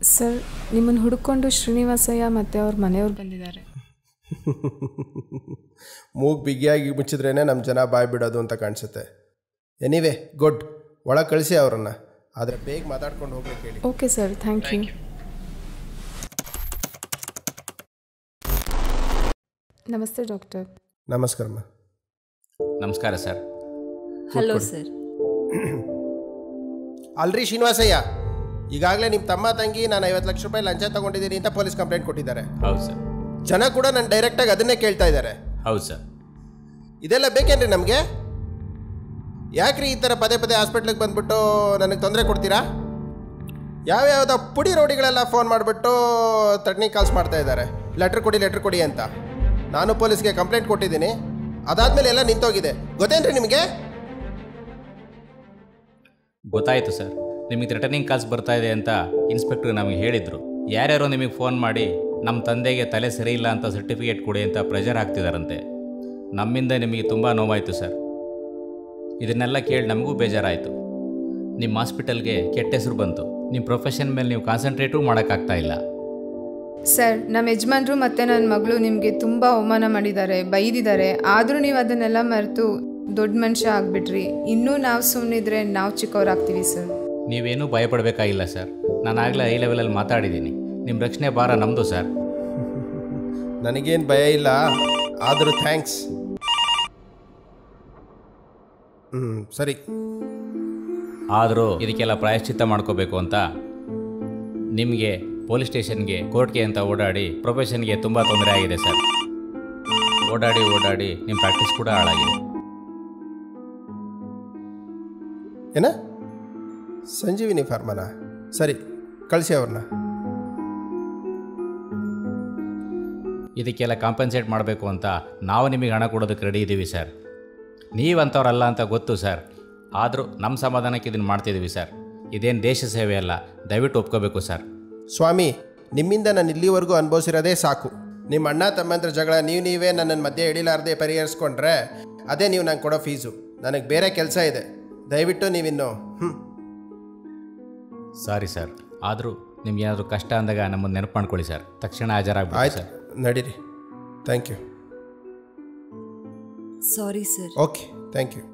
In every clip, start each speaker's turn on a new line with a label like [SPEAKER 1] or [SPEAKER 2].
[SPEAKER 1] Sir ನಿಮ್ಮನ್ನು ಹುಡುಕೊಂಡು ಶ್ರೀನಿವಾಸಯ್ಯ ಮತ್ತು ಅವ್ರ ಮನೆಯವ್ರು ಬಂದಿದ್ದಾರೆ
[SPEAKER 2] ಮೂಗು ಬಿಗಿಯಾಗಿ ಮುಚ್ಚಿದ್ರೇ ನಮ್ಮ ಜನ ಬಾಯ್ ಬಿಡೋದು ಅಂತ ಕಾಣಿಸುತ್ತೆ ಎನಿವೆ ಗುಡ್ ಒಳಗೆ ಕಳಿಸಿ ಅವರನ್ನು ಆದರೆ ಬೇಗ ಮಾತಾಡ್ಕೊಂಡು ಹೋಗ್ಲಿಕ್ಕೆ ಹೇಳಿ
[SPEAKER 1] ಓಕೆ ಸರ್ ಥ್ಯಾಂಕ್ ಯು ನಮಸ್ತೆ ಡಾಕ್ಟರ್
[SPEAKER 2] ನಮಸ್ಕಾರಮ್ಮ
[SPEAKER 3] ನಮಸ್ಕಾರ ಸರ್
[SPEAKER 4] ಹಲೋ ಸರ್
[SPEAKER 2] ಅಲ್ರಿ ಶ್ರೀನಿವಾಸಯ್ಯ ಈಗಾಗಲೇ ನಿಮ್ಮ ತಮ್ಮ ತಂಗಿ ನಾನು ಐವತ್ತು ಲಕ್ಷ ರೂಪಾಯಿ ಲಂಚ ತಗೊಂಡಿದ್ದೀನಿ ಅಂತ ಪೊಲೀಸ್ ಕಂಪ್ಲೇಂಟ್ ಕೊಟ್ಟಿದ್ದಾರೆ
[SPEAKER 3] ಹೌದು ಸರ್
[SPEAKER 2] ಜನ ಕೂಡ ನಾನು ಡೈರೆಕ್ಟಾಗಿ ಅದನ್ನೇ ಕೇಳ್ತಾ ಇದ್ದಾರೆ
[SPEAKER 3] ಹೌದು ಸರ್
[SPEAKER 2] ಇದೆಲ್ಲ ಬೇಕೇನ್ರಿ ನಮಗೆ ಯಾಕ್ರಿ ಈ ಥರ ಪದೇ ಪದೇ ಹಾಸ್ಪಿಟ್ಲಿಗೆ ಬಂದ್ಬಿಟ್ಟು ನನಗೆ ತೊಂದರೆ ಕೊಡ್ತೀರಾ ಯಾವ್ಯಾವುದೋ ಪುಡಿ ರೋಡಿಗಳೆಲ್ಲ ಫೋನ್ ಮಾಡಿಬಿಟ್ಟು ತಡ್ನಿ ಕಾಲ್ಸ್ ಮಾಡ್ತಾ ಇದ್ದಾರೆ ಲೆಟ್ರ್ ಕೊಡಿ ಲೆಟ್ರ್ ಕೊಡಿ ಅಂತ ನಾನು ಪೊಲೀಸ್ಗೆ ಕಂಪ್ಲೇಂಟ್ ಕೊಟ್ಟಿದ್ದೀನಿ ಅದಾದಮೇಲೆ ಎಲ್ಲ ನಿಂತೋಗಿದೆ ಗೊತ್ತೇನ್ರಿ ನಿಮಗೆ
[SPEAKER 3] ಗೊತ್ತಾಯಿತು ಸರ್ ನಿಮಗೆ ರಿಟರ್ನಿಂಗ್ ಕಾಲ್ಸ್ ಬರ್ತಾ ಇದೆ ಅಂತ ಇನ್ಸ್ಪೆಕ್ಟರ್ ನಮಗೆ ಹೇಳಿದರು ಯಾರ್ಯಾರೋ ನಿಮಗೆ ಫೋನ್ ಮಾಡಿ ನಮ್ಮ ತಂದೆಗೆ ತಲೆ ಸರಿ ಇಲ್ಲ ಅಂತ ಸರ್ಟಿಫಿಕೇಟ್ ಕೊಡಿ ಅಂತ ಪ್ರೆಷರ್ ಹಾಕ್ತಿದಾರಂತೆ ನಮ್ಮಿಂದ ನಿಮಗೆ ತುಂಬ ನೋವಾಯಿತು ಸರ್ ಇದನ್ನೆಲ್ಲ ಕೇಳಿ ನಮಗೂ ಬೇಜಾರಾಯಿತು ನಿಮ್ಮ ಹಾಸ್ಪಿಟಲ್ಗೆ ಕೆಟ್ಟ ಹೆಸರು ಬಂತು ನಿಮ್ಮ ಪ್ರೊಫೆಷನ್ ಮೇಲೆ ನೀವು ಕಾನ್ಸಂಟ್ರೇಟೂ ಮಾಡೋಕ್ಕಾಗ್ತಾ ಇಲ್ಲ
[SPEAKER 1] ಸರ್ ನಮ್ಮ ಯಜಮಾನ್ರು ಮತ್ತು ನನ್ನ ಮಗಳು ನಿಮಗೆ ತುಂಬ ಅವಮಾನ ಮಾಡಿದ್ದಾರೆ ಬೈದಿದ್ದಾರೆ ಆದರೂ ನೀವು ಅದನ್ನೆಲ್ಲ ಮರೆತು ದೊಡ್ಡ ಮನುಷ್ಯ ಆಗಿಬಿಟ್ರಿ ಇನ್ನೂ ನಾವು ಸುಮ್ಮನಿದ್ರೆ ನಾವು ಚಿಕ್ಕವರಾಗ್ತೀವಿ ಸರ್
[SPEAKER 3] ನೀವೇನೂ ಭಯಪಡಬೇಕಾಗಿಲ್ಲ ಸರ್ ನಾನು ಆಗಲೇ ಹೈ ಲೆವೆಲಲ್ಲಿ ಮಾತಾಡಿದ್ದೀನಿ ನಿಮ್ಮ ರಕ್ಷಣೆ ಭಾರ ನಮ್ಮದು ಸರ್
[SPEAKER 2] ನನಗೇನು ಭಯ ಇಲ್ಲ ಆದರೂ ಥ್ಯಾಂಕ್ಸ್ ಹ್ಞೂ ಸರಿ
[SPEAKER 3] ಆದರೂ ಇದಕ್ಕೆಲ್ಲ ಪ್ರಾಯಶ್ಚಿತ್ತ ಮಾಡ್ಕೋಬೇಕು ಅಂತ ನಿಮಗೆ ಪೊಲೀಸ್ ಸ್ಟೇಷನ್ಗೆ ಕೋರ್ಟ್ಗೆ ಅಂತ ಓಡಾಡಿ ಪ್ರೊಫೆಷನ್ಗೆ ತುಂಬ ತೊಂದರೆ ಆಗಿದೆ ಸರ್ ಓಡಾಡಿ ಓಡಾಡಿ ನಿಮ್ಮ ಪ್ರಾಕ್ಟೀಸ್ ಕೂಡ ಹಾಳಾಗಿದೆ
[SPEAKER 2] ಏನ ಸಂಜೀವಿನಿ ಫಾರ್ಮನ ಸರಿ ಕಳಿಸಿ ಅವ್ರನ್ನ
[SPEAKER 3] ಇದಕ್ಕೆಲ್ಲ ಕಾಂಪನ್ಸೇಟ್ ಮಾಡಬೇಕು ಅಂತ ನಾವು ನಿಮಗೆ ಹಣ ಕೊಡೋದಕ್ಕೆ ರೆಡಿ ಇದ್ದೀವಿ ಸರ್ ನೀವಂಥವ್ರಲ್ಲ ಅಂತ ಗೊತ್ತು ಸರ್ ಆದರೂ ನಮ್ಮ ಸಮಾಧಾನಕ್ಕೆ ಇದನ್ನು ಮಾಡ್ತಿದ್ದೀವಿ ಸರ್ ಇದೇನು ದೇಶ ಸೇವೆ ಅಲ್ಲ ದಯವಿಟ್ಟು ಒಪ್ಕೋಬೇಕು ಸರ್
[SPEAKER 2] ಸ್ವಾಮಿ ನಿಮ್ಮಿಂದ ನಾನು ಇಲ್ಲಿವರೆಗೂ ಅನುಭವಿಸಿರೋದೇ ಸಾಕು ನಿಮ್ಮ ಅಣ್ಣ ತಮ್ಮಂದ್ರ ಜಗಳ ನೀವು ನೀವೇ ನನ್ನನ್ನು ಮಧ್ಯೆ ಹಿಡಿಲಾರ್ದೆ ಪರಿಹರಿಸ್ಕೊಂಡ್ರೆ ಅದೇ ನೀವು ನಂಗೆ ಕೊಡೋ ಫೀಸು ನನಗೆ ಬೇರೆ ಕೆಲಸ ಇದೆ ದಯವಿಟ್ಟು ನೀವಿನ್ನು ಹ್ಞೂ
[SPEAKER 3] ಸಾರಿ ಸರ್ ಆದರೂ ನಿಮ್ಗೆ ಏನಾದರೂ ಕಷ್ಟ ಅಂದಾಗ ನಮ್ಮನ್ನು ನೆನಪು ಮಾಡ್ಕೊಳ್ಳಿ ಸರ್ ತಕ್ಷಣ ಹಾಜರಾಗ್ಬಿಡಿ
[SPEAKER 2] ಆಯ್ತು
[SPEAKER 3] ಸರ್
[SPEAKER 2] ನಡೀರಿ thank you
[SPEAKER 4] sorry sir
[SPEAKER 2] okay thank you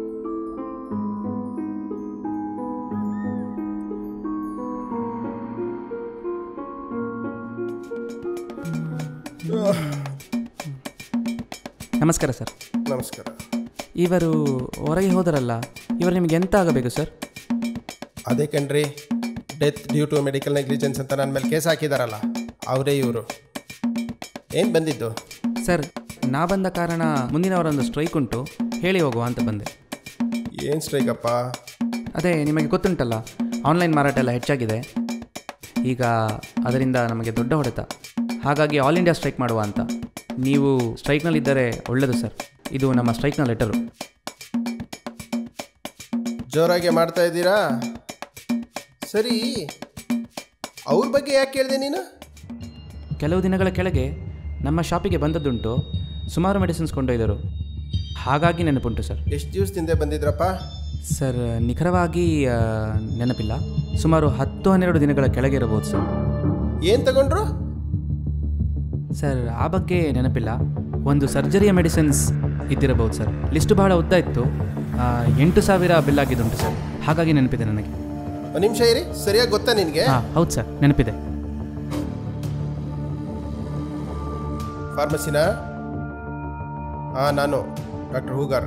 [SPEAKER 5] ನಮಸ್ಕಾರ ಸರ್
[SPEAKER 2] ನಮಸ್ಕಾರ
[SPEAKER 5] ಇವರು ಹೊರಗೆ ಹೋದರಲ್ಲ ಇವರು ನಿಮಗೆ ಎಂತ ಆಗಬೇಕು ಸರ್
[SPEAKER 2] ಅದೇ ಕಣ್ರಿ death due to medical negligence ಅಂತ ನನ್ನ ಮೇಲೆ ಕೇಸ್ ಹಾಕಿದಾರಲ್ಲ ಅವರೇ ಇವರು ಏನು ಬಂದಿದ್ದು
[SPEAKER 5] ಸರ್ ನಾ ಬಂದ ಕಾರಣ ಮುಂದಿನ ವಾರೊಂದು ಸ್ಟ್ರೈಕ್ ಉಂಟು ಹೇಳಿ ಹೋಗುವ ಅಂತ ಬಂದೆ
[SPEAKER 2] ಏನು ಸ್ಟ್ರೈಕಪ್ಪ
[SPEAKER 5] ಅದೇ ನಿಮಗೆ ಗೊತ್ತುಂಟಲ್ಲ ಆನ್ಲೈನ್ ಮಾರಾಟ ಎಲ್ಲ ಹೆಚ್ಚಾಗಿದೆ ಈಗ ಅದರಿಂದ ನಮಗೆ ದೊಡ್ಡ ಹೊಡೆತ ಹಾಗಾಗಿ ಆಲ್ ಇಂಡಿಯಾ ಸ್ಟ್ರೈಕ್ ಮಾಡುವ ಅಂತ ನೀವು ಸ್ಟ್ರೈಕ್ನಲ್ಲಿದ್ದರೆ ಒಳ್ಳೆಯದು ಸರ್ ಇದು ನಮ್ಮ ಸ್ಟ್ರೈಕ್ನ ಲೆಟರು
[SPEAKER 2] ಜೋರಾಗೆ ಮಾಡ್ತಾ ಇದ್ದೀರಾ ಸರಿ ಅವ್ರ ಬಗ್ಗೆ ಯಾಕೆ ಕೇಳಿದೆ ನೀನು
[SPEAKER 5] ಕೆಲವು ದಿನಗಳ ಕೆಳಗೆ ನಮ್ಮ ಶಾಪಿಗೆ ಬಂದದ್ದುಂಟು ಸುಮಾರು ಮೆಡಿಸಿನ್ಸ್ ಕೊಂಡೊಯ್ದರು ಹಾಗಾಗಿ ನೆನಪುಂಟು ಸರ್
[SPEAKER 2] ಎಷ್ಟು ದಿವಸದಿಂದ ಬಂದಿದ್ರಪ್ಪ
[SPEAKER 5] ಸರ್ ನಿಖರವಾಗಿ ಆ, ನೆನಪಿಲ್ಲ ಸುಮಾರು ಹತ್ತು ಹನ್ನೆರಡು ದಿನಗಳ ಕೆಳಗೆ ಇರಬಹುದು ಸರ್
[SPEAKER 2] ಏನು ತಗೊಂಡ್ರು
[SPEAKER 5] ಸರ್ ಆ ಬಗ್ಗೆ ನೆನಪಿಲ್ಲ ಒಂದು ಸರ್ಜರಿಯ ಮೆಡಿಸಿನ್ಸ್ ಇದ್ದಿರಬಹುದು ಸರ್ ಲಿಸ್ಟ್ ಬಹಳ ಉದ್ದ ಇತ್ತು ಆ, ಎಂಟು ಸಾವಿರ ಬಿಲ್ ಆಗಿದ್ದುಂಟು ಸರ್ ಹಾಗಾಗಿ ನೆನಪಿದೆ ನನಗೆ
[SPEAKER 2] ಒಂದು ನಿಮಿಷ ಇರಿ ಸರಿಯಾಗಿ ಗೊತ್ತಾ ನಿನಗೆ
[SPEAKER 5] ಹಾಂ ಹೌದು ಸರ್ ನೆನಪಿದೆ
[SPEAKER 2] ಫಾರ್ಮಸಿನ ಹಾಂ ನಾನು ಡಾಕ್ಟರ್ ಹೂಗಾರ್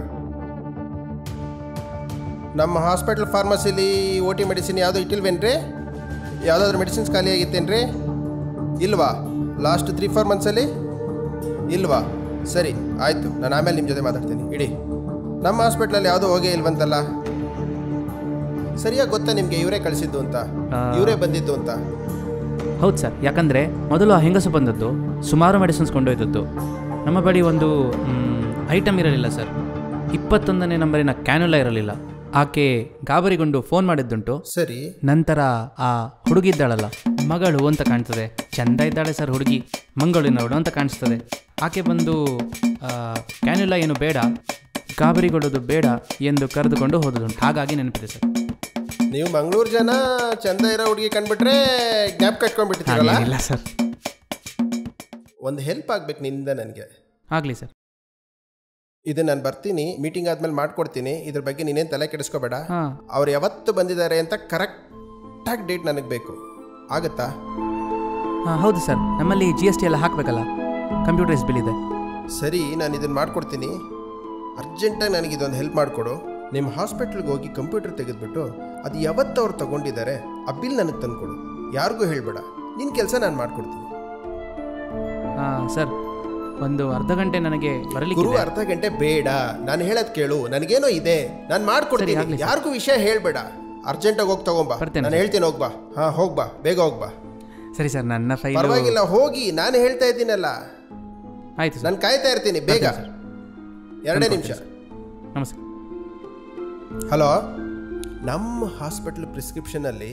[SPEAKER 2] ನಮ್ಮ ಹಾಸ್ಪಿಟಲ್ ಫಾರ್ಮಸಿಲಿ ಓ ಟಿ ಮೆಡಿಸಿನ್ ಯಾವುದೋ ಇಟ್ಟಿಲ್ವೇನ್ರಿ ಯಾವುದಾದ್ರೂ ಮೆಡಿಸಿನ್ಸ್ ಖಾಲಿ ಆಗಿತ್ತೇನ್ರಿ ಇಲ್ವಾ ಲಾಸ್ಟ್ ತ್ರೀ ಫೋರ್ ಮಂತ್ಸಲ್ಲಿ ಇಲ್ವಾ ಸರಿ ಆಯಿತು ನಾನು ಆಮೇಲೆ ನಿಮ್ಮ ಜೊತೆ ಮಾತಾಡ್ತೀನಿ ಇಡಿ ನಮ್ಮ ಹಾಸ್ಪಿಟ್ಲಲ್ಲಿ ಯಾವುದೋ ಹೋಗೇ ಇಲ್ವಂತಲ್ಲ ಸರಿಯಾಗಿ ಗೊತ್ತಾ ನಿಮಗೆ ಇವರೇ ಕಳಿಸಿದ್ದು ಅಂತ
[SPEAKER 5] ಆ.
[SPEAKER 2] ಇವರೇ ಬಂದಿದ್ದು ಅಂತ
[SPEAKER 5] ಹೌದು ಸರ್ ಯಾಕಂದರೆ ಮೊದಲು ಆ ಹೆಂಗಸು ಬಂದದ್ದು ಸುಮಾರು ಮೆಡಿಸಿನ್ಸ್ ಕೊಂಡೊಯ್ದದ್ದು ನಮ್ಮ ಬಳಿ ಒಂದು ಐಟಮ್ ಇರಲಿಲ್ಲ ಸರ್ ಇಪ್ಪತ್ತೊಂದನೇ ನಂಬರಿನ ಕ್ಯಾನುಲ ಇರಲಿಲ್ಲ ಆಕೆ ಗಾಬರಿಗೊಂಡು ಫೋನ್ ಮಾಡಿದ್ದುಂಟು
[SPEAKER 2] ಸರಿ
[SPEAKER 5] ನಂತರ ಆ ಹುಡುಗಿ ಇದ್ದಾಳಲ್ಲ ಮಗಳು ಅಂತ ಕಾಣ್ತದೆ ಚಂದ ಇದ್ದಾಳೆ ಸರ್ ಹುಡುಗಿ ಮಂಗಳಿನವಳು ಅಂತ ಕಾಣಿಸ್ತದೆ ಆಕೆ ಬಂದು ಆ, ಕ್ಯಾನ್ಯುಲ ಏನು ಬೇಡ ಗಾಬರಿಗೊಳ್ಳೋದು ಬೇಡ ಎಂದು ಕರೆದುಕೊಂಡು ಹೋದದುಂಟು ಹಾಗಾಗಿ ನೆನಪಿದೆ ಸರ್
[SPEAKER 2] ನೀವು ಮಂಗಳೂರು ಜನ ಚಂದ ಇರೋ ಹುಡುಗಿ ಕಂಡ್ಬಿಟ್ರೆ ಗ್ಯಾಪ್ ಕಟ್ಕೊಂಡ್ಬಿಟ್ಟಿದ್ದೀರಲ್ಲ
[SPEAKER 5] ಇಲ್ಲ ಸರ್
[SPEAKER 2] ಒಂದು ಹೆಲ್ಪ್ ಆಗ್ಬೇಕು ನಿಂದ ನನಗೆ
[SPEAKER 5] ಆಗಲಿ ಸರ್
[SPEAKER 2] ಇದು ನಾನು ಬರ್ತೀನಿ ಮೀಟಿಂಗ್ ಆದ್ಮೇಲೆ ಮಾಡ್ಕೊಡ್ತೀನಿ ಇದ್ರ ಬಗ್ಗೆ ನೀನೇನು ತಲೆ ಕೆಡಿಸ್ಕೋಬೇಡ
[SPEAKER 5] ಹಾಂ
[SPEAKER 2] ಅವ್ರು ಯಾವತ್ತು ಬಂದಿದ್ದಾರೆ ಅಂತ ಕರೆಕ್ಟಾಗಿ ಡೇಟ್ ನನಗೆ ಬೇಕು ಆಗುತ್ತಾ
[SPEAKER 5] ಹಾಂ ಹೌದು ಸರ್ ನಮ್ಮಲ್ಲಿ ಜಿ ಎಸ್ ಟಿ ಎಲ್ಲ ಹಾಕಬೇಕಲ್ಲ ಕಂಪ್ಯೂಟರೈಸ್ ಬಿಲ್ ಇದೆ
[SPEAKER 2] ಸರಿ ನಾನು ಇದನ್ನು ಮಾಡ್ಕೊಡ್ತೀನಿ ಅರ್ಜೆಂಟಾಗಿ ನನಗೆ ಇದೊಂದು ಹೆಲ್ಪ್ ಮಾಡಿಕೊಡು ನಿಮ್ಮ ಹಾಸ್ಪಿಟ್ಲಿಗೆ ಹೋಗಿ ಕಂಪ್ಯೂಟರ್ ತೆಗೆದುಬಿಟ್ಟು ಅದು ಯಾವತ್ತು ಅವ್ರು ತಗೊಂಡಿದ್ದಾರೆ ಆ ಬಿಲ್ ನನಗೆ ತಂದುಕೊಡು ಯಾರಿಗೂ ಹೇಳಬೇಡ ನಿನ್ನ ಕೆಲಸ ನಾನು ಮಾಡ್ಕೊಡ್ತೀನಿ
[SPEAKER 5] ಹಾಂ ಸರ್ ಒಂದು ಅರ್ಧ ಗಂಟೆ ನನಗೆ
[SPEAKER 2] ಗುರು
[SPEAKER 5] ಬರಲಿಕ್ಕೆ
[SPEAKER 2] ಅರ್ಧ ಗಂಟೆ ಬೇಡ ನಾನು ಹೇಳೋದು ಕೇಳು ನನಗೇನೋ ಇದೆ ನಾನು
[SPEAKER 5] ಸರಿ,
[SPEAKER 2] ಮಾಡ್ಕೊಡ್ತೀನಿ
[SPEAKER 5] ಆಗ್ಲಿ ಸರ್.
[SPEAKER 2] ಯಾರಿಗೂ ವಿಷಯ ಹೇಳಬೇಡ ಅರ್ಜೆಂಟಾಗಿ ಹೋಗಿ ತಗೊಂಬಾ
[SPEAKER 5] ಬರ್ತೇನೆ
[SPEAKER 2] ನಾನು
[SPEAKER 5] ಸರ್.
[SPEAKER 2] ಹೇಳ್ತೀನಿ ಹೋಗ್ಬಾ ಹಾಂ ಹೋಗ್ಬಾ ಬೇಗ ಹೋಗ್ಬಾ
[SPEAKER 5] ಸರಿ ಸರ್ ನನ್ನ ಫೈಲ್
[SPEAKER 2] ಪರವಾಗಿಲ್ಲ ಹೋಗಿ ನಾನು ಹೇಳ್ತಾ ಇದ್ದೀನಲ್ಲ
[SPEAKER 5] ಆಯಿತು ಸರ್
[SPEAKER 2] ನಾನು ಕಾಯ್ತಾ ಇರ್ತೀನಿ ಬೇಗ
[SPEAKER 5] ಬರ್ತೇನೆ
[SPEAKER 2] ಎರಡೇ ನಿಮಿಷ
[SPEAKER 5] ನಮಸ್ತೆ
[SPEAKER 2] ಹಲೋ ನಮ್ಮ ಹಾಸ್ಪಿಟ್ಲ್ ಪ್ರಿಸ್ಕ್ರಿಪ್ಷನಲ್ಲಿ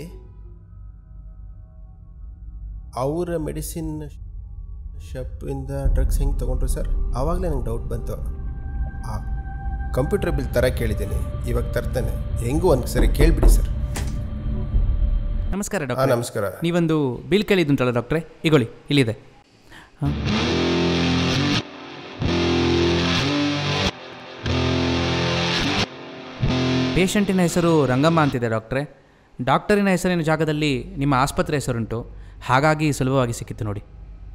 [SPEAKER 2] ಅವರ ಮೆಡಿಸಿನ್ ಶಾಪಿಂದ ಡ್ರಗ್ಸ್ ಹೆಂಗೆ ತೊಗೊಂಡ್ರು ಸರ್ ಆವಾಗಲೇ ನಂಗೆ ಡೌಟ್ ಬಂತು ಆ ಕಂಪ್ಯೂಟರ್ ಬಿಲ್ ತರ ಕೇಳಿದ್ದೀನಿ ಇವಾಗ ತರ್ತೇನೆ ಹೆಂಗೂ ಒಂದು ಸರಿ ಕೇಳಿಬಿಡಿ ಸರ್
[SPEAKER 5] ನಮಸ್ಕಾರ
[SPEAKER 2] ಹಾಂ
[SPEAKER 5] ಡಾಕ್ಟರ್
[SPEAKER 2] ನಮಸ್ಕಾರ
[SPEAKER 5] ನೀವೊಂದು ಬಿಲ್ ಕೇಳಿದ್ದುಂಟಲ್ಲ ಡಾಕ್ಟ್ರೆ ಈಗೊಳ್ಳಿ ಇಲ್ಲಿದೆ ಹಾಂ ಪೇಷಂಟಿನ ಹೆಸರು ರಂಗಮ್ಮ ಅಂತಿದೆ ಡಾಕ್ಟ್ರೆ ಡಾಕ್ಟರಿನ ಹೆಸರಿನ ಜಾಗದಲ್ಲಿ ನಿಮ್ಮ ಆಸ್ಪತ್ರೆ ಹೆಸರುಂಟು ಹಾಗಾಗಿ ಸುಲಭವಾಗಿ ಸಿಕ್ಕಿತ್ತು ನೋಡಿ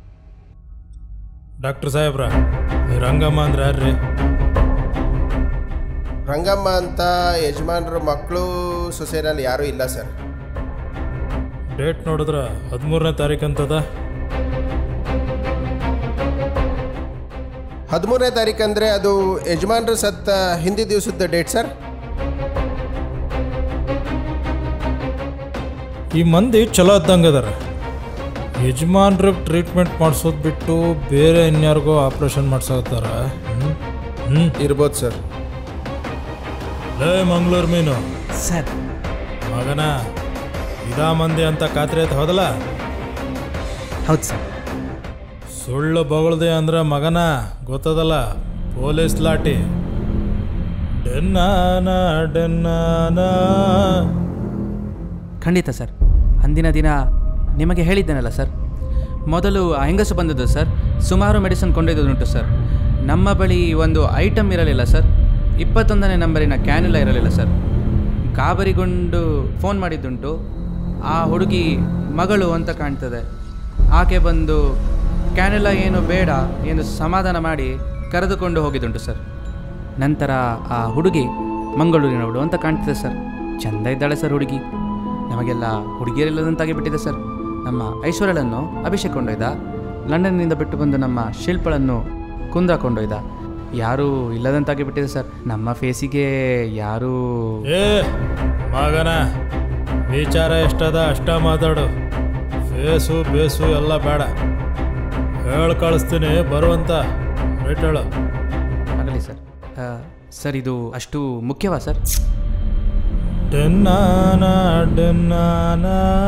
[SPEAKER 6] ಡಾಕ್ಟರ್ ಸಾಹೇಬ್ರ ಈ ರಂಗಮ್ಮ ಅಂದ್ರೆ ಯಾರ್ರಿ
[SPEAKER 2] ರಂಗಮ್ಮ ಅಂತ ಯಜಮಾನ್ರ ಮಕ್ಕಳು ಸೊಸೆನಲ್ಲಿ ಯಾರೂ ಇಲ್ಲ ಸರ್
[SPEAKER 6] ಡೇಟ್ ನೋಡಿದ್ರೆ ಹದಿಮೂರನೇ ತಾರೀಕು ಅಂತದ
[SPEAKER 2] ಹದಿಮೂರನೇ ತಾರೀಕು ಅಂದರೆ ಅದು ಯಜಮಾನ್ರು ಸತ್ತ ಹಿಂದಿ ದಿವಸದ ಡೇಟ್ ಸರ್
[SPEAKER 6] ಈ ಮಂದಿ ಚಲೋ ಇದ್ದಂಗೆ ಅದಾರ ಯಜಮಾನ್ರಿಗೆ ಟ್ರೀಟ್ಮೆಂಟ್ ಮಾಡಿಸೋದು ಬಿಟ್ಟು ಬೇರೆ ಇನ್ಯಾರಿಗೋ ಆಪ್ರೇಷನ್ ಮಾಡ್ಸತ್ತಾರ ಹ್ಞೂ ಹ್ಞೂ
[SPEAKER 2] ಇರ್ಬೋದು ಸರ್
[SPEAKER 6] ಲೇ ಮಂಗಳೂರು ಮೀನು
[SPEAKER 5] ಸರ್
[SPEAKER 6] ಮಗನ ಇದಾ ಮಂದಿ ಅಂತ ಖಾತ್ರಿ ಐತೆ ಹೌದಲ್ಲ
[SPEAKER 5] ಹೌದು ಸರ್
[SPEAKER 6] ಸುಳ್ಳು ಬೊಗಳ್ದೆ ಅಂದ್ರೆ ಮಗನ ಗೊತ್ತದಲ್ಲ ಪೊಲೀಸ್ ಲಾಟಿ ಡೆನ್ನಾನ ಡೆನ್ನಾನ
[SPEAKER 5] ಖಂಡಿತ ಸರ್ ಅಂದಿನ ದಿನ ನಿಮಗೆ ಹೇಳಿದ್ದೇನಲ್ಲ ಸರ್ ಮೊದಲು ಆ ಹೆಂಗಸು ಬಂದದ್ದು ಸರ್ ಸುಮಾರು ಮೆಡಿಸಿನ್ ಕೊಂಡೊಯ್ದುಂಟು ಸರ್ ನಮ್ಮ ಬಳಿ ಒಂದು ಐಟಮ್ ಇರಲಿಲ್ಲ ಸರ್ ಇಪ್ಪತ್ತೊಂದನೇ ನಂಬರಿನ ಕ್ಯಾನುಲ ಇರಲಿಲ್ಲ ಸರ್ ಗಾಬರಿಗೊಂಡು ಫೋನ್ ಮಾಡಿದ್ದುಂಟು ಆ ಹುಡುಗಿ ಮಗಳು ಅಂತ ಕಾಣ್ತದೆ ಆಕೆ ಬಂದು ಕ್ಯಾನುಲ ಏನು ಬೇಡ ಎಂದು ಸಮಾಧಾನ ಮಾಡಿ ಕರೆದುಕೊಂಡು ಹೋಗಿದ್ದುಂಟು ಸರ್ ನಂತರ ಆ ಹುಡುಗಿ ಮಂಗಳೂರಿನವಳು ಅಂತ ಕಾಣ್ತಿದೆ ಸರ್ ಚಂದ ಇದ್ದಾಳೆ ಸರ್ ಹುಡುಗಿ ನಮಗೆಲ್ಲ ಹುಡುಗಿಯರಿಲ್ಲದಂತಾಗಿ ಬಿಟ್ಟಿದೆ ಸರ್ ನಮ್ಮ ಐಶ್ವರ್ಯಳನ್ನು ಅಭಿಷೇಕ್ ಕೊಂಡೊಯ್ದ ಲಂಡನ್ನಿಂದ ಬಿಟ್ಟು ಬಂದು ನಮ್ಮ ಶಿಲ್ಪಳನ್ನು ಕುಂದ್ರ ಕೊಂಡೊಯ್ದ ಯಾರೂ ಇಲ್ಲದಂತಾಗಿ ಬಿಟ್ಟಿದೆ ಸರ್ ನಮ್ಮ ಫೇಸಿಗೆ ಯಾರೂ
[SPEAKER 6] ಏ ಮಗನ ವಿಚಾರ ಎಷ್ಟದ ಅಷ್ಟ ಮಾತಾಡು ಫೇಸು ಬೇಸು ಎಲ್ಲ ಬೇಡ ಹೇಳಿ ಕಳಿಸ್ತೀನಿ ಬರುವಂತ ರೈಟ್ ಹೇಳು
[SPEAKER 5] ಆಗಲಿ ಸರ್ ಆ, ಸರ್ ಇದು ಅಷ್ಟು ಮುಖ್ಯವಾ ಸರ್
[SPEAKER 6] ಡೆನ್ನಾನ ಡೆನ್ನಾನ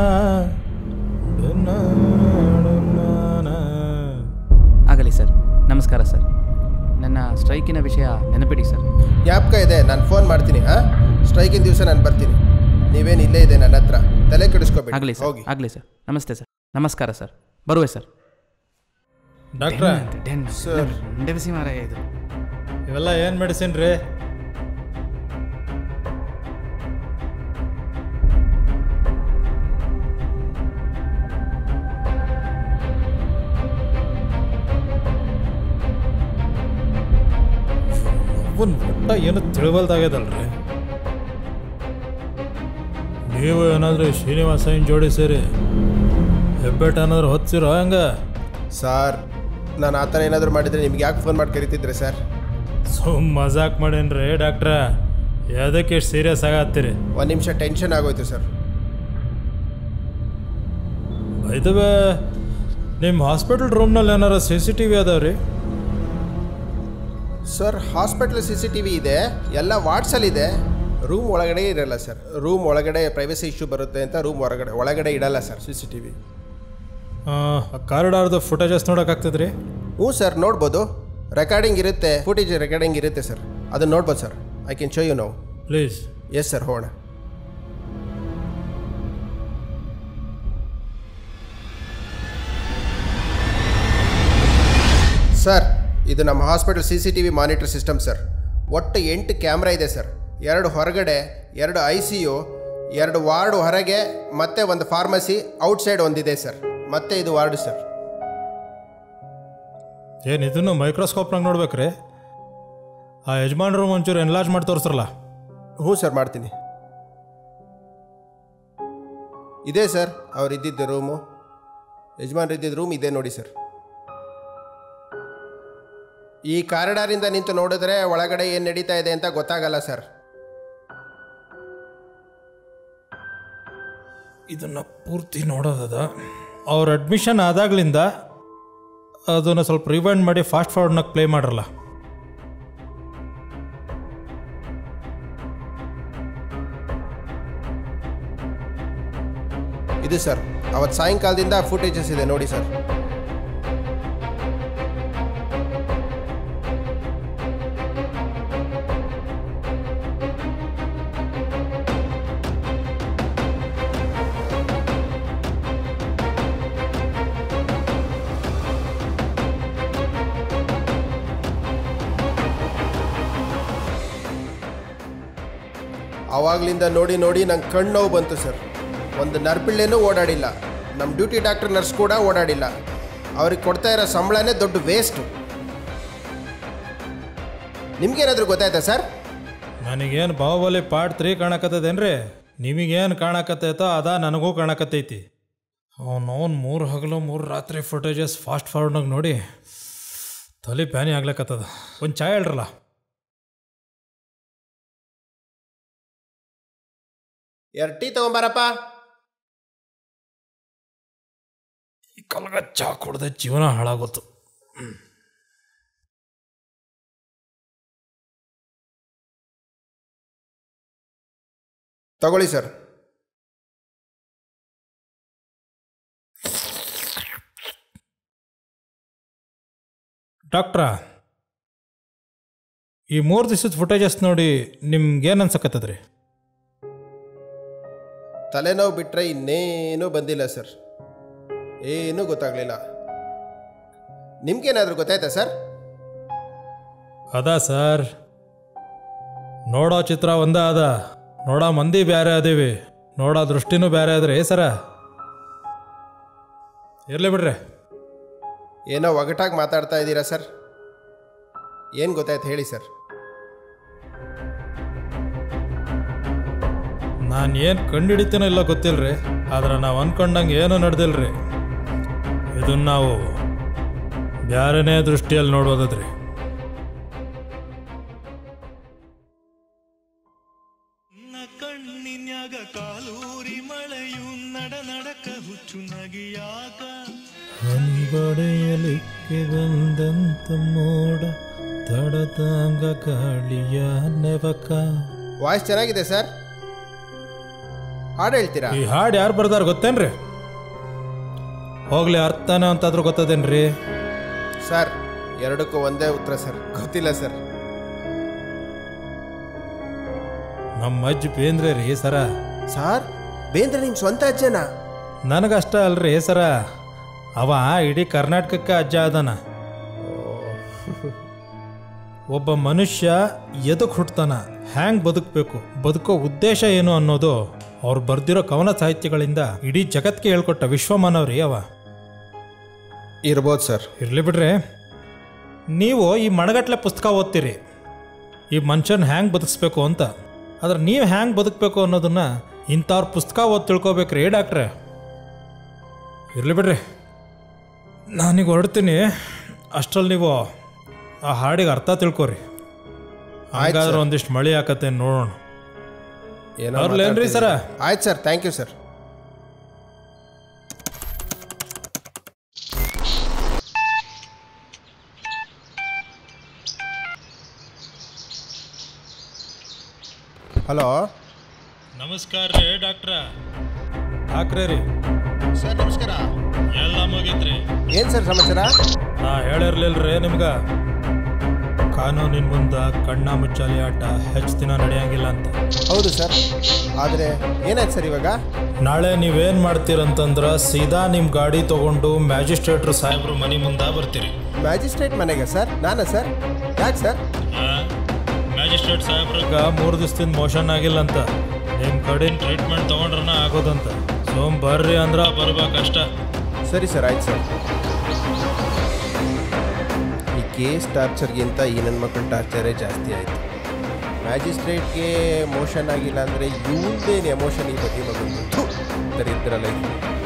[SPEAKER 6] ಡೆನ್ನಾನ ಡೆನ್ನಾನ.
[SPEAKER 5] ಆಗಲಿ ಸರ್ ನಮಸ್ಕಾರ ಸರ್ ನನ್ನ ಸ್ಟ್ರೈಕಿನ ವಿಷಯ ನೆನಪಿಡಿ ಸರ್
[SPEAKER 2] ಜ್ಞಾಪಕ ಇದೆ ನಾನು ಫೋನ್ ಮಾಡ್ತೀನಿ ಹಾಂ ಸ್ಟ್ರೈಕಿನ ದಿವಸ ನಾನು ಬರ್ತೀನಿ ನೀವೇನು ಇಲ್ಲೇ ಇದೆ ನನ್ನ ಹತ್ರ ತಲೆ ಕೆಡಿಸ್ಕೋಬೇಡಿ
[SPEAKER 5] ಆಗಲಿ ಸರ್
[SPEAKER 2] ಹೋಗಿ
[SPEAKER 5] ಆಗಲಿ ಸರ್ ನಮಸ್ತೆ ಸರ್ ನಮಸ್ಕಾರ ಸರ್ ಬರುವೆ ಸರ್
[SPEAKER 6] ಡಾಕ್ಟ್ರ
[SPEAKER 5] ಡೆನ್
[SPEAKER 2] ಸರ್.
[SPEAKER 5] ಬಿಸಿ ಮಾರಾಯ ಇದು
[SPEAKER 6] ಇವೆಲ್ಲ ಏನು ಮೆಡಿಸಿನ್ ರೀ ಅವನ್ ಒಟ್ಟ ಏನು ತಿಳಿಬಲ್ದಾಗ್ಯದಲ್ರಿ ನೀವು ಏನಾದರೂ ಶ್ರೀನಿವಾಸನ್ ಜೋಡಿ ಸೇರಿ ಹೆಬ್ಬೆಟ್ ಏನಾದ್ರು ಹೊತ್ತಿರೋ ಹಂಗ
[SPEAKER 2] ಸರ್ ನಾನು ಆ ಥರ ಏನಾದರೂ ಮಾಡಿದರೆ ನಿಮ್ಗೆ ಯಾಕೆ ಫೋನ್ ಮಾಡಿ ಕರಿತಿದ್ರೆ ಸರ್
[SPEAKER 6] ಸುಮ್ ಮಜಾಕ್ ಮಾಡೇನ್ರಿ ಡಾಕ್ಟ್ರ ಯಾವ್ದಕ್ಕೆ ಇಷ್ಟು ಸೀರಿಯಸ್ ಆಗತ್ತೀರಿ
[SPEAKER 2] ಒಂದು ನಿಮಿಷ ಟೆನ್ಷನ್ ಆಗೋಯ್ತು ಸರ್
[SPEAKER 6] ಇದುವೆ ನಿಮ್ಮ ಹಾಸ್ಪಿಟಲ್ ರೂಮ್ನಲ್ಲಿ ಏನಾರ ಸಿ ಸಿ ಟಿ ವಿ ಅದಾವ್ರಿ
[SPEAKER 2] sir hospital C C T V ಇದೆ ಎಲ್ಲ ವಾಟ್ಸಲ್ಲಿದೆ ರೂಮ್ ಒಳಗಡೆ ಇರಲ್ಲ ಸರ್ ರೂಮ್ ಒಳಗಡೆ ಪ್ರೈವಸಿ ಇಶ್ಯೂ ಬರುತ್ತೆ ಅಂತ ರೂಮ್ ಹೊರಗಡೆ ಒಳಗಡೆ ಇಡಲ್ಲ sir C C T V
[SPEAKER 6] ಕಾರಿಡಾರ್ದು ಫುಟೇಜಸ್ ನೋಡೋಕ್ಕಾಗ್ತದ್ರಿ
[SPEAKER 2] ಹ್ಞೂ ಸರ್ ನೋಡ್ಬೋದು ರೆಕಾರ್ಡಿಂಗ್ ಇರುತ್ತೆ ಫುಟೇಜ್ ರೆಕಾರ್ಡಿಂಗ್ ಇರುತ್ತೆ ಸರ್ ಅದನ್ನು ನೋಡ್ಬೋದು sir I can show you no
[SPEAKER 6] please
[SPEAKER 2] yes sir ಹೋಣ ಸರ್ ಇದು ನಮ್ಮ hospital C C T V monitor system sir ಒಟ್ಟು ಎಂಟು ಕ್ಯಾಮ್ರಾ ಇದೆ ಸರ್ ಎರಡು ಹೊರಗಡೆ ಎರಡು ಐ ಸಿ ಯು ಎರಡು ವಾರ್ಡ್ ಹೊರಗೆ ಮತ್ತೆ ಒಂದು ಫಾರ್ಮಸಿ ಔಟ್ಸೈಡ್ ಒಂದಿದೆ ಸರ್ ಮತ್ತೆ ಇದು ವಾರ್ಡ್ ಸರ್
[SPEAKER 6] ಏನು ಇದನ್ನು ಮೈಕ್ರೋಸ್ಕೋಪ್ನಾಗ ನೋಡ್ಬೇಕ್ರಿ ಆ ಯಜಮಾನ್ರು ಒಂಚೂರು ಎನ್ಲಾರ್ಜ್ ಮಾಡಿ ತೋರಿಸ್ರಲ್ಲ
[SPEAKER 2] ಹ್ಞೂ ಸರ್ ಮಾಡ್ತೀನಿ ಇದೆ ಸರ್ ಅವ್ರು ಇದ್ದಿದ್ದು ರೂಮು ಯಜಮಾನ್ರು ಇದ್ದಿದ್ದು ರೂಮ್ ಇದೆ ನೋಡಿ ಸರ್ ಈ ಕಾರಿಡಾರಿಂದ ನಿಂತು ನೋಡಿದ್ರೆ ಒಳಗಡೆ ಏನು ನಡೀತಾ ಇದೆ ಅಂತ ಗೊತ್ತಾಗಲ್ಲ ಸರ್
[SPEAKER 6] ಇದನ್ನು ಪೂರ್ತಿ ನೋಡೋದದ ಅವ್ರ ಅಡ್ಮಿಷನ್ ಆದಾಗ್ಲಿಂದ ಅದನ್ನು ಸ್ವಲ್ಪ ರಿವೈಂಡ್ ಮಾಡಿ ಫಾಸ್ಟ್ ಫಾರ್ವರ್ಡ್ನಾಗ ಪ್ಲೇ ಮಾಡ್ರಲ್ಲ
[SPEAKER 2] ಇದು ಸರ್ ಅವತ್ತು ಸಾಯಂಕಾಲದಿಂದ ಫುಟೇಜಸ್ ಇದೆ ನೋಡಿ ಸರ್ ಆವಾಗಲಿಂದ ನೋಡಿ ನೋಡಿ ನಂಗೆ ಕಣ್ಣು ನೋವು ಬಂತು ಸರ್ ಒಂದು ನರ್ಪಿಳ್ಳೆನೂ ಓಡಾಡಿಲ್ಲ ನಮ್ಮ ಡ್ಯೂಟಿ ಡಾಕ್ಟರ್ ನರ್ಸ್ ಕೂಡ ಓಡಾಡಿಲ್ಲ ಅವ್ರಿಗೆ ಕೊಡ್ತಾ ಇರೋ ಸಂಬಳನೇ ದೊಡ್ಡ ವೇಸ್ಟು ನಿಮ್ಗೇನಾದರೂ ಗೊತ್ತಾಯ್ತಾ ಸರ್
[SPEAKER 6] ನನಗೇನು ಬಾಹುಬಲಿ ಪಾರ್ಟ್ ತ್ರೀ ಕಾಣಕತ್ತದೇನ್ರಿ ನಿಮಗೇನು ಕಾಣಕತ್ತೈತೋ ಅದ ನನಗೂ ಕಾಣಕತ್ತೈತಿ ಅವ್ನು ಮೂರು ಹಗಲು ಮೂರು ರಾತ್ರಿ ಫುಟೇಜಸ್ ಫಾಸ್ಟ್ ಫಾರ್ವರ್ಡ್ನಾಗ ನೋಡಿ ತಲೆ ಪ್ಯಾನಿ ಆಗ್ಲಕತ್ತದ ಒಂದು ಚಾಯ್ ಹೇಳ್ರಲ್ಲ
[SPEAKER 2] ಎರಡು ಟೀ ತೊಗೊಂಬಾರಪ್ಪ
[SPEAKER 6] ಈ ಕಲ್ಗ ಚಾ ಕುಡ್ದೆ ಜೀವನ ಹಾಳಾಗೋತು
[SPEAKER 2] ತಗೊಳ್ಳಿ ಸರ್
[SPEAKER 6] ಡಾಕ್ಟ್ರ ಈ ಮೂರು ದಿವಸದ ಫುಟೇಜಸ್ ನೋಡಿ ನಿಮ್ಗೇನು ಅನ್ಸಕತ್ತದ್ರಿ
[SPEAKER 2] ತಲೆನೋವು ಬಿಟ್ಟರೆ ಇನ್ನೇನೂ ಬಂದಿಲ್ಲ ಸರ್ ಏನೂ ಗೊತ್ತಾಗಲಿಲ್ಲ ನಿಮ್ಗೇನಾದರೂ ಗೊತ್ತಾಯ್ತಾ ಸರ್
[SPEAKER 6] ಅದ ಸರ್ ನೋಡೋ ಚಿತ್ರ ಒಂದೇ ಅದ ನೋಡೋ ಮಂದಿ ಬೇರೆ ಅದೇವಿ ನೋಡೋ ದೃಷ್ಟಿನೂ ಬೇರೆ ಅದ್ರಿ ಸರ ಇರಲಿ ಬಿಡ್ರಿ
[SPEAKER 2] ಏನೋ ಒಗಟಾಗಿ ಮಾತಾಡ್ತಾ ಇದ್ದೀರಾ ಸರ್ ಏನು ಗೊತ್ತಾಯ್ತು ಹೇಳಿ ಸರ್
[SPEAKER 6] ನಾನು ಏನು ಕಂಡುಹಿಡಿತೀನೋ ಇಲ್ಲ ಗೊತ್ತಿಲ್ರಿ ಆದ್ರೆ ನಾವು ಅನ್ಕೊಂಡಂಗೆ ಏನೂ ನಡೆದಿಲ್ರಿ ಇದನ್ನ ನಾವು ಬ್ಯಾರನೇ ದೃಷ್ಟಿಯಲ್ಲಿ ನೋಡೋದದ್ರಿ
[SPEAKER 7] ನನ್ನ ಕಣ್ಣಿನ್ಯಾಗ ಕಾಲೂರಿ ಮಳೆಯು ನಡ ನಡಕ ಹುಚ್ಚು ನಗಿಯಾಕ
[SPEAKER 6] ಹನಿಗೊಡೆಯಲಿಕ್ಕೆ ಬಂದಂತ ಮೋಡ ತಡತಾಂಗ ಗಾಳಿಯ ನೆವಕ
[SPEAKER 2] ವಾಯ್ಸ್ ಚೆನ್ನಾಗಿದೆ ಸರ್ ಹಾಡು ಹೇಳ್ತೀರಾ
[SPEAKER 6] ಈ ಹಾಡು ಯಾರು ಬರ್ದಾರ ಗೊತ್ತೇನ್ರಿ ಹೋಗ್ಲಿ ಅರ್ಥನ ಅಂತಾದ್ರೂ ಗೊತ್ತದೇನ್ರಿ
[SPEAKER 2] ಸರ್ ಎರಡಕ್ಕೂ ಒಂದೇ ಉತ್ತರ ಸರ್ ಗೊತ್ತಿಲ್ಲ ಸರ್
[SPEAKER 6] ನಮ್ಮ ಅಜ್ಜಿ ಬೇಂದ್ರೆ ರೀ ಸರ
[SPEAKER 2] ಸರ್ ಬೇಂದ್ರೆ ನಿಮ್ಮ ಸ್ವಂತ ಅಜ್ಜನ
[SPEAKER 6] ನನಗಷ್ಟ ಅಲ್ರಿ ಸರ ಅವ ಇಡೀ ಕರ್ನಾಟಕಕ್ಕೆ ಅಜ್ಜ ಅದಾನ ಒಬ್ಬ ಮನುಷ್ಯ ಎದಕ್ಕೆ ಹುಟ್ತಾನ ಹ್ಯಾಂಗ್ ಬದುಕಬೇಕು ಬದುಕೋ ಉದ್ದೇಶ ಏನು ಅನ್ನೋದು ಅವ್ರು ಬರ್ದಿರೋ ಕವನ ಸಾಹಿತ್ಯಗಳಿಂದ ಇಡೀ ಜಗತ್ಗೆ ಹೇಳ್ಕೊಟ್ಟ ವಿಶ್ವಮಾನವ್ರಿ ಅವ
[SPEAKER 2] ಇರ್ಬೋದು ಸರ್
[SPEAKER 6] ಇರಲಿ ಬಿಡ್ರಿ ನೀವು ಈ ಮಣಗಟ್ಲೆ ಪುಸ್ತಕ ಓದ್ತೀರಿ ಈ ಮನುಷ್ಯನ ಹ್ಯಾಂಗ್ ಬದುಕಿಸ್ಬೇಕು ಅಂತ ಆದ್ರೆ ನೀವು ಹ್ಯಾಂಗ್ ಬದುಕಬೇಕು ಅನ್ನೋದನ್ನ ಇಂಥವ್ರ ಪುಸ್ತಕ ಓದಿ ತಿಳ್ಕೊಬೇಕ್ರಿ ಡಾಕ್ಟ್ರೆ ಇರಲಿ ಬಿಡ್ರಿ ನಾನೀಗ ಹೊರಡ್ತೀನಿ ಅಷ್ಟ್ರಲ್ಲಿ ನೀವು ಆ ಹಾಡಿಗೆ ಅರ್ಥ ತಿಳ್ಕೊರಿ ಹಾಗಾದ್ರೆ ಒಂದಿಷ್ಟು ಮಳೆ ಆಕತ್ತೆ ನೋಡೋಣ
[SPEAKER 2] ಏನೋ
[SPEAKER 6] ಬರ್ಲೇನ್ರಿ ಸರ?
[SPEAKER 2] ಆಯ್ತು sir thank you sir hello
[SPEAKER 6] ನಮಸ್ಕಾರ ರೀ ಡಾಕ್ಟ್ರ ಡಾಕ್ಟ್ರೇ ರೀ
[SPEAKER 2] ಸರ್ ನಮಸ್ಕಾರ
[SPEAKER 6] ಎಲ್ಲ ಮುಗೀತ್ರಿ
[SPEAKER 2] ಏನು ಸರ್ ಸಮಾಚಾರ
[SPEAKER 6] ನಾ ಹೇಳಿರ್ಲಿಲ್ರಿ ನಿಮ್ಗೆ ಕಾನೂನಿನ ಮುಂದೆ ಕಣ್ಣ ಮುಚ್ಚಾಲಿ ಆಟ ಹೆಚ್ಚು ದಿನ ನಡೆಯಂಗಿಲ್ಲ ಅಂತ
[SPEAKER 2] ಹೌದು ಸರ್ ಆದರೆ ಏನಾಯ್ತು ಸರ್ ಇವಾಗ
[SPEAKER 6] ನಾಳೆ ನೀವೇನು ಮಾಡ್ತೀರಂತಂದ್ರೆ ಸೀದಾ ನಿಮ್ಮ ಗಾಡಿ ತಗೊಂಡು ಮ್ಯಾಜಿಸ್ಟ್ರೇಟ್ರು ಸಾಹೇಬ್ರು ಮನೆ ಮುಂದೆ ಬರ್ತೀರಿ
[SPEAKER 2] ಮ್ಯಾಜಿಸ್ಟ್ರೇಟ್ ಮನೆಗೆ ಸರ್ ನಾನಾ ಸರ್ ಯಾಕೆ ಸರ್
[SPEAKER 6] ಮ್ಯಾಜಿಸ್ಟ್ರೇಟ್ ಸಾಹೇಬ್ರಿಗೆ ಮೂರು ದಿವಸದಿಂದ ಮೋಷನ್ ಆಗಿಲ್ಲ ಅಂತ ನಿಮ್ಮ ಕಡೆಯಿಂದ ಟ್ರೀಟ್ಮೆಂಟ್ ತೊಗೊಂಡ್ರನ ಆಗೋದಂತ ಸೋಮ್ ಬರ್ರಿ ಅಂದ್ರೆ ಬರ್ಬೇಕಷ್ಟ
[SPEAKER 2] ಸರಿ ಸರ್ ಆಯ್ತು ಸರ್ ಈ ಕೇಸ್ ಟಾರ್ಚರ್ಗಿಂತ ಈ ನನ್ನ ಮಕ್ಕಳ ಟಾರ್ಚರೇ ಜಾಸ್ತಿ ಆಯಿತು ಮ್ಯಾಜಿಸ್ಟ್ರೇಟ್ಗೆ ಮೋಷನ್ ಆಗಿಲ್ಲ ಅಂದರೆ ಇವಂದೇನು ಎಮೋಷನ್ ಈ ಬಗ್ಗೆ ಮಗು ದರಿದ್ರ ಲೈಫ್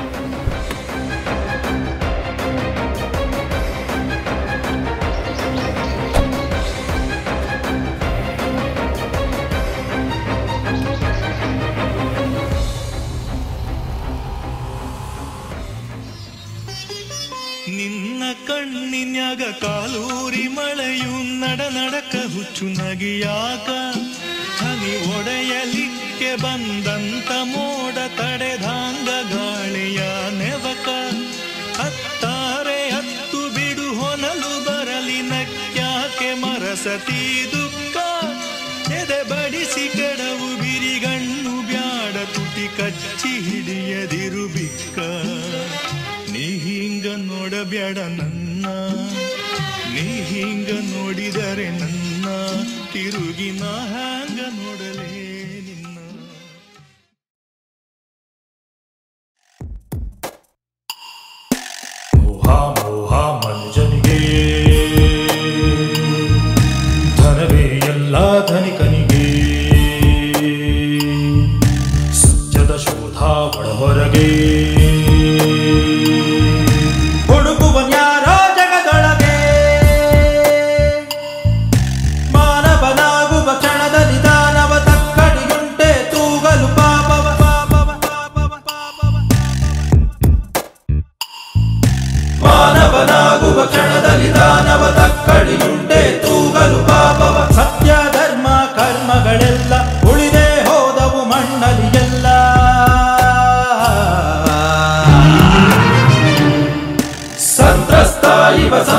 [SPEAKER 7] ನಿನ್ನ ಕಣ್ಣಿನ್ಯಾಗ ಕಾಲೂರಿ ಮಳೆಯು ನಡ ನಡಕ ಹುಚ್ಚು ನಗಿಯಾಕ ಹನಿ ಒಡೆಯಲಿಕ್ಕೆ ಬಂದಂತ ಮೋಡ ತಡೆದಾಂಗ ಗಾಳಿಯ ನೆವಕ ಹತ್ತಾರೆ ಹತ್ತು ಬಿಡು ಹೊನಲು ಬರಲಿ ನಕ್ಯಾಕೆ ಮರಸತಿ ದುಃಖ ಎದೆ ಬಡಿಸಿ ಕೆಡವು ಬಿರಿಗಣ್ಣು ಬ್ಯಾಡ ತುಟಿ ಕಚ್ಚಿ ಹಿಡಿಯದಿರು ಬಿಕ್ಕ ನೀ ಹಿಂಗ ನೋಡಬ್ಯಾಡ ನನ್ನ ನೀ ಹಿಂಗ ನೋಡಿದರೆ ನನ್ನ ತಿರುಗಿ ನಾ ಹ್ಯಾಂಗ ನೋಡಲೇ ನಿನ್ನ
[SPEAKER 6] ಮೋಹ ಮೋಹ ಮನುಜನಿಗೆ ಧನವೇ ಎಲ್ಲ ಧನಿಕನಿಗೆ ಸತ್ಯದ ಶೋಧ ಒಳಹೊರಗೆ ಹುಡುಕುವನ್ಯಾರೋ ಜಗದೊಳಗೆ ಮಾನವನಾಗುವ ಕ್ಷಣದ ನಿಧಾನವ ತಕ್ಕಡಿಯುಂಟೆ ತೂಗಲು ಪಾಪವ ಪಾಪವ ಪಾಪವ ಪಾಪವ ಮಾನವನಾಗುವ ಕ್ಷಣದಲ್ಲಿ ದಾನವ ತಕ್ಕಡಿಯುಂಟೆ ತೂಗಲು ಪಾಪವ ಸತ್ಯ ಧರ್ಮ ಕರ್ಮಗಳೆಲ್ಲ ಉಳಿದೇ ಹೋದವು ಮಣ್ಣಲಿ ಎಲ್ಲ ಸಂತ್ರಸ್ತ ಇವ